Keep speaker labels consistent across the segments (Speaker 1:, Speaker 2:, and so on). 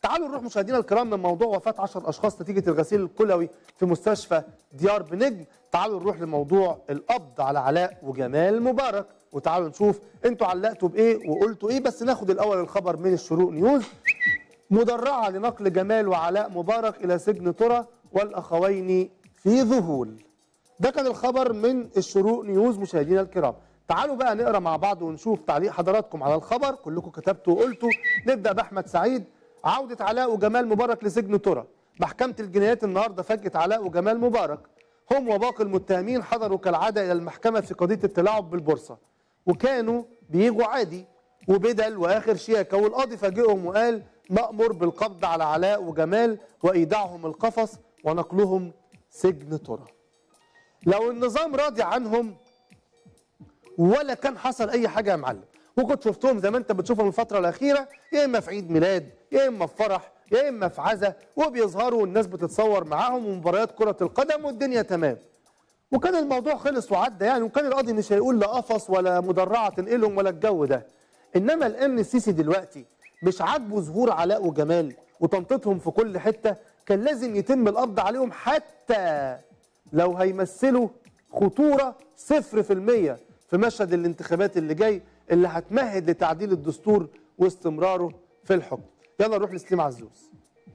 Speaker 1: تعالوا نروح مشاهدينا الكرام من موضوع وفاه 10 اشخاص نتيجه الغسيل الكلوي في مستشفى ديار بنجم تعالوا نروح لموضوع القبض على علاء وجمال مبارك وتعالوا نشوف انتوا علقتوا بايه وقلتوا ايه بس ناخد الاول الخبر من الشروق نيوز مدرعه لنقل جمال وعلاء مبارك الى سجن ترى والاخوين في ذهول ده كان الخبر من الشروق نيوز مشاهدينا الكرام تعالوا بقى نقرا مع بعض ونشوف تعليق حضراتكم على الخبر كلكم كتبتوا وقلتوا نبدا باحمد سعيد عوده علاء وجمال مبارك لسجن ترى محكمه الجنايات النهارده فاجئت علاء وجمال مبارك هم وباقي المتهمين حضروا كالعاده الى المحكمه في قضيه التلاعب بالبورصه وكانوا بيجوا عادي وبدل واخر شياكه والقاضي فاجئهم وقال مأمور بالقبض على علاء وجمال وايداعهم القفص ونقلهم سجن ترى لو النظام راضي عنهم ولا كان حصل اي حاجه يا معلم وكنت شفتهم زي ما انت بتشوفهم الفتره الاخيره يا اما في عيد ميلاد يا اما في فرح يا اما في عزا وبيظهروا والناس بتتصور معاهم ومباريات كره القدم والدنيا تمام وكان الموضوع خلص وعدى يعني وكان القاضي مش هيقول لا قفص ولا مدرعه تنقلهم ولا الجو ده انما الامن السيسي دلوقتي مش عاجبه ظهور علاء وجمال وتنطيطهم في كل حته كان لازم يتم القبض عليهم حتى لو هيمثلوا خطوره صفر في المية في مشهد الانتخابات اللي جاي اللي هتمهد لتعديل الدستور واستمراره في الحكم يلا نروح لسليم عزوز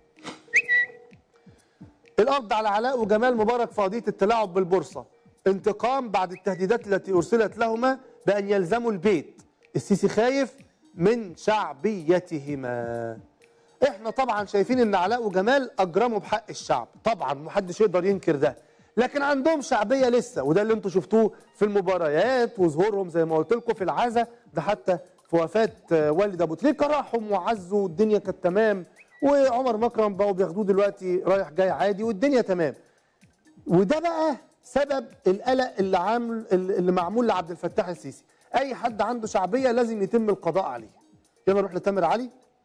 Speaker 1: القبض على علاء وجمال مبارك في قضيه التلاعب بالبورصه انتقام بعد التهديدات التي ارسلت لهما بان يلزموا البيت السيسي خايف من شعبيتهما احنا طبعا شايفين ان علاء وجمال اجرموا بحق الشعب طبعا محدش يقدر ينكر ده لكن عندهم شعبيه لسه وده اللي انتم شفتوه في المباريات وظهورهم زي ما قلت لكم في العزا ده حتى في وفاه والد ابو تريكه راحوا وعزوا والدنيا كانت تمام وعمر مكرم بقوا بياخدوه دلوقتي رايح جاي عادي والدنيا تمام وده بقى سبب القلق اللي عامل اللي معمول لعبد الفتاح السيسي اي حد عنده شعبيه لازم يتم القضاء عليه يلا نروح لتامر علي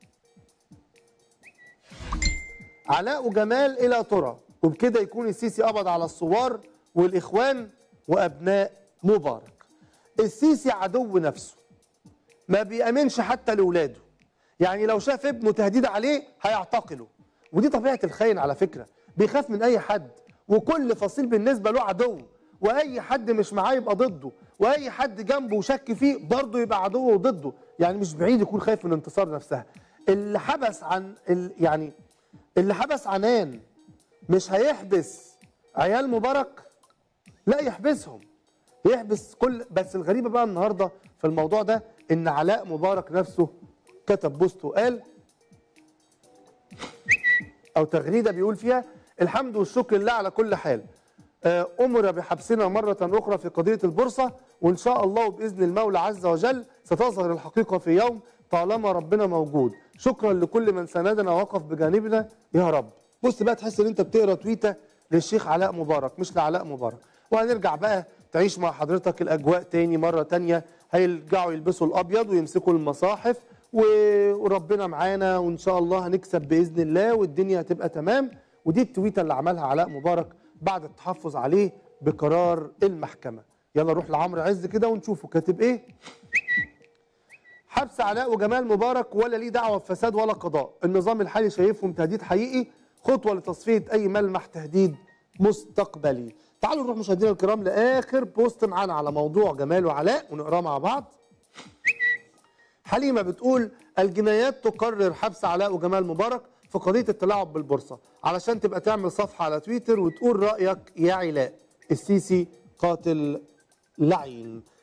Speaker 1: علاء وجمال الى ترى وبكده يكون السيسي قبض على الثوار والاخوان وابناء مبارك السيسي عدو نفسه ما بيأمنش حتى لاولاده يعني لو شاف ابنه تهديد عليه هيعتقله ودي طبيعه الخاين على فكره بيخاف من اي حد وكل فصيل بالنسبه له عدو واي حد مش معاه يبقى ضده واي حد جنبه وشك فيه برضه يبقى عدو وضده يعني مش بعيد يكون خايف من الانتصار نفسها اللي حبس عن ال يعني اللي حبس عنان مش هيحبس عيال مبارك لا يحبسهم يحبس كل بس الغريبه بقى النهارده في الموضوع ده ان علاء مبارك نفسه كتب بوست وقال او تغريده بيقول فيها الحمد والشكر لله على كل حال امر بحبسنا مره اخرى في قضيه البورصه وان شاء الله وباذن المولى عز وجل ستظهر الحقيقه في يوم طالما ربنا موجود شكرا لكل من ساندنا ووقف بجانبنا يا رب بص بقى تحس ان انت بتقرا تويته للشيخ علاء مبارك مش لعلاء مبارك وهنرجع بقى تعيش مع حضرتك الاجواء تاني مره تانيه هيرجعوا يلبسوا الابيض ويمسكوا المصاحف وربنا معانا وان شاء الله هنكسب باذن الله والدنيا هتبقى تمام ودي التويته اللي عملها علاء مبارك بعد التحفظ عليه بقرار المحكمه يلا نروح لعمرو عز كده ونشوفه كاتب ايه حبس علاء وجمال مبارك ولا ليه دعوه بفساد ولا قضاء النظام الحالي شايفهم تهديد حقيقي خطوه لتصفيه اي ملمح تهديد مستقبلي تعالوا نروح مشاهدينا الكرام لاخر بوست معانا على موضوع جمال وعلاء ونقراه مع بعض حليمه بتقول الجنايات تقرر حبس علاء وجمال مبارك في قضيه التلاعب بالبورصه علشان تبقى تعمل صفحه على تويتر وتقول رايك يا علاء السيسي قاتل لعين